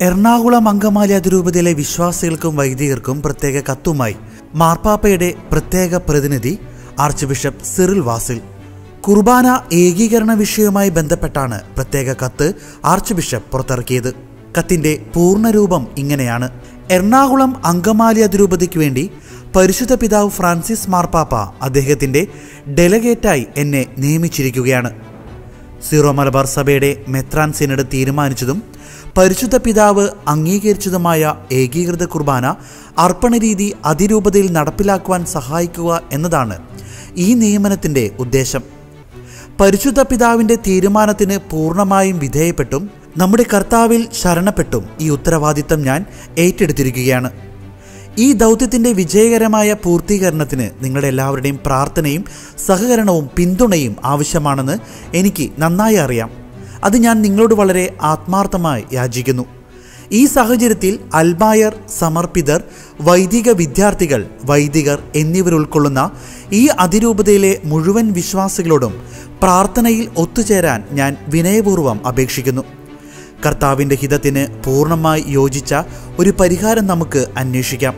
എറണാകുളം അങ്കമാലി അതിരൂപതയിലെ വിശ്വാസികൾക്കും വൈദികർക്കും പ്രത്യേക കത്തുമായി മാർപ്പാപ്പയുടെ പ്രത്യേക പ്രതിനിധി ആർച്ച് ബിഷപ്പ് സിറിൽ വാസിൽ കുർബാന ഏകീകരണ വിഷയവുമായി ബന്ധപ്പെട്ടാണ് പ്രത്യേക കത്ത് ആർച്ച് ബിഷപ്പ് പുറത്തിറക്കിയത് കത്തിന്റെ പൂർണ്ണരൂപം ഇങ്ങനെയാണ് എറണാകുളം അങ്കമാലി അതിരൂപതയ്ക്ക് വേണ്ടി പരിശുദ്ധ പിതാവ് ഫ്രാൻസിസ് മാർപ്പാപ്പ അദ്ദേഹത്തിന്റെ ഡെലഗേറ്റായി എന്നെ നിയമിച്ചിരിക്കുകയാണ് സീറോ മലബാർ സഭയുടെ മെത്രാൻ സിനഡ് തീരുമാനിച്ചതും പരിശുദ്ധ പിതാവ് അംഗീകരിച്ചതുമായ ഏകീകൃത കുർബാന അർപ്പണരീതി അതിരൂപതയിൽ നടപ്പിലാക്കുവാൻ സഹായിക്കുക എന്നതാണ് ഈ നിയമനത്തിൻ്റെ ഉദ്ദേശം പരിശുദ്ധ പിതാവിൻ്റെ തീരുമാനത്തിന് പൂർണ്ണമായും വിധേയപ്പെട്ടും നമ്മുടെ കർത്താവിൽ ശരണപ്പെട്ടും ഈ ഉത്തരവാദിത്തം ഞാൻ ഏറ്റെടുത്തിരിക്കുകയാണ് ഈ ദൗത്യത്തിന്റെ വിജയകരമായ പൂർത്തീകരണത്തിന് നിങ്ങളുടെ എല്ലാവരുടെയും പ്രാർത്ഥനയും സഹകരണവും പിന്തുണയും ആവശ്യമാണെന്ന് എനിക്ക് നന്നായി അറിയാം അത് ഞാൻ നിങ്ങളോട് വളരെ ആത്മാർത്ഥമായി യാചിക്കുന്നു ഈ സാഹചര്യത്തിൽ അൽമായർ സമർപ്പിതർ വൈദിക വിദ്യാർത്ഥികൾ വൈദികർ എന്നിവരുൾക്കൊള്ളുന്ന ഈ അതിരൂപതയിലെ മുഴുവൻ വിശ്വാസികളോടും പ്രാർത്ഥനയിൽ ഒത്തുചേരാൻ ഞാൻ വിനയപൂർവ്വം അപേക്ഷിക്കുന്നു കർത്താവിൻ്റെ ഹിതത്തിന് പൂർണ്ണമായി യോജിച്ച ഒരു പരിഹാരം നമുക്ക് അന്വേഷിക്കാം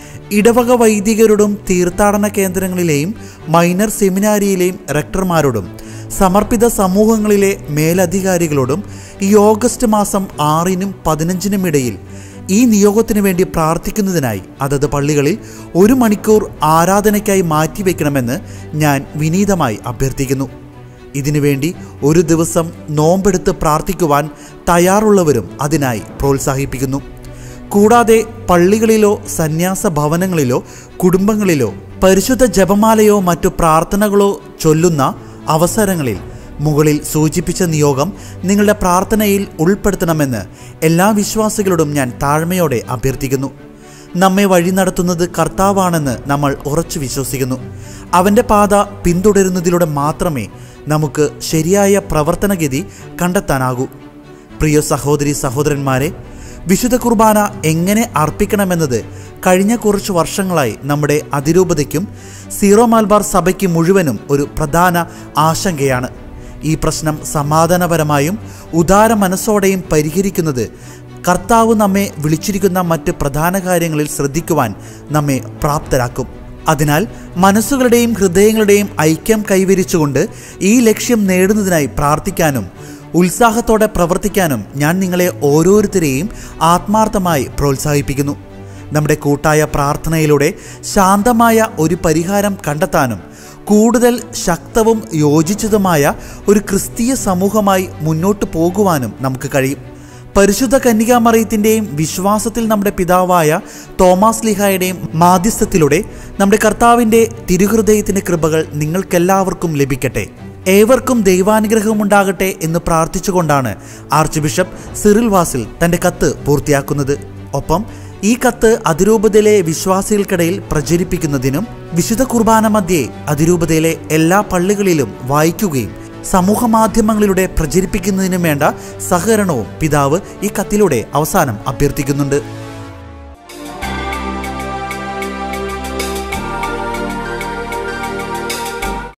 ഇടവക വൈദികരോടും തീർത്ഥാടന കേന്ദ്രങ്ങളിലെയും മൈനർ സെമിനാരിയിലെയും റെക്ടർമാരോടും സമർപ്പിത സമൂഹങ്ങളിലെ മേലധികാരികളോടും ഈ ഓഗസ്റ്റ് മാസം ആറിനും പതിനഞ്ചിനും ഇടയിൽ ഈ നിയോഗത്തിന് വേണ്ടി പ്രാർത്ഥിക്കുന്നതിനായി അതത് പള്ളികളിൽ ഒരു മണിക്കൂർ ആരാധനയ്ക്കായി മാറ്റിവെക്കണമെന്ന് ഞാൻ വിനീതമായി അഭ്യർത്ഥിക്കുന്നു ഇതിനുവേണ്ടി ഒരു ദിവസം നോമ്പെടുത്ത് പ്രാർത്ഥിക്കുവാൻ തയ്യാറുള്ളവരും അതിനായി പ്രോത്സാഹിപ്പിക്കുന്നു കൂടാതെ പള്ളികളിലോ സന്യാസ ഭവനങ്ങളിലോ കുടുംബങ്ങളിലോ പരിശുദ്ധ ജപമാലയോ മറ്റു പ്രാർത്ഥനകളോ ചൊല്ലുന്ന അവസരങ്ങളിൽ മുകളിൽ സൂചിപ്പിച്ച നിയോഗം നിങ്ങളുടെ പ്രാർത്ഥനയിൽ ഉൾപ്പെടുത്തണമെന്ന് എല്ലാ വിശ്വാസികളോടും ഞാൻ താഴ്മയോടെ അഭ്യർത്ഥിക്കുന്നു നമ്മെ വഴി നടത്തുന്നത് കർത്താവാണെന്ന് നമ്മൾ ഉറച്ചു വിശ്വസിക്കുന്നു അവൻ്റെ പാത പിന്തുടരുന്നതിലൂടെ മാത്രമേ നമുക്ക് ശരിയായ പ്രവർത്തനഗതി കണ്ടെത്താനാകൂ പ്രിയ സഹോദരി സഹോദരന്മാരെ വിശുദ്ധ കുർബാന എങ്ങനെ അർപ്പിക്കണമെന്നത് കഴിഞ്ഞ കുറച്ച് വർഷങ്ങളായി നമ്മുടെ അതിരൂപതയ്ക്കും സീറോ മലബാർ സഭയ്ക്ക് മുഴുവനും ഒരു പ്രധാന ആശങ്കയാണ് ഈ പ്രശ്നം സമാധാനപരമായും ഉദാര മനസ്സോടെയും പരിഹരിക്കുന്നത് കർത്താവ് നമ്മെ വിളിച്ചിരിക്കുന്ന മറ്റ് പ്രധാന കാര്യങ്ങളിൽ ശ്രദ്ധിക്കുവാൻ നമ്മെ പ്രാപ്തരാക്കും അതിനാൽ മനസ്സുകളുടെയും ഹൃദയങ്ങളുടെയും ഐക്യം കൈവരിച്ചുകൊണ്ട് ഈ ലക്ഷ്യം നേടുന്നതിനായി പ്രാർത്ഥിക്കാനും ഉത്സാഹത്തോടെ പ്രവർത്തിക്കാനും ഞാൻ നിങ്ങളെ ഓരോരുത്തരെയും ആത്മാർത്ഥമായി പ്രോത്സാഹിപ്പിക്കുന്നു നമ്മുടെ കൂട്ടായ പ്രാർത്ഥനയിലൂടെ ശാന്തമായ ഒരു പരിഹാരം കണ്ടെത്താനും കൂടുതൽ ശക്തവും യോജിച്ചതുമായ ഒരു ക്രിസ്തീയ സമൂഹമായി മുന്നോട്ട് പോകുവാനും നമുക്ക് കഴിയും പരിശുദ്ധ കന്യകാമറിയത്തിൻ്റെയും വിശ്വാസത്തിൽ നമ്മുടെ പിതാവായ തോമാസ് ലിഹായുടെയും മാധ്യസ്ഥത്തിലൂടെ നമ്മുടെ കർത്താവിൻ്റെ തിരുഹൃദയത്തിൻ്റെ കൃപകൾ നിങ്ങൾക്കെല്ലാവർക്കും ലഭിക്കട്ടെ ഏവർക്കും ദൈവാനുഗ്രഹമുണ്ടാകട്ടെ എന്ന് പ്രാർത്ഥിച്ചുകൊണ്ടാണ് ആർച്ച് ബിഷപ്പ് സിറിൽ വാസിൽ തൻ്റെ കത്ത് പൂർത്തിയാക്കുന്നത് ഒപ്പം ഈ കത്ത് അതിരൂപതയിലെ വിശ്വാസികൾക്കിടയിൽ പ്രചരിപ്പിക്കുന്നതിനും വിശുദ്ധ കുർബാന മധ്യേ അതിരൂപതയിലെ എല്ലാ പള്ളികളിലും വായിക്കുകയും സമൂഹ മാധ്യമങ്ങളിലൂടെ പ്രചരിപ്പിക്കുന്നതിനും വേണ്ട സഹകരണവും പിതാവ് ഈ കത്തിലൂടെ അവസാനം അഭ്യർത്ഥിക്കുന്നുണ്ട്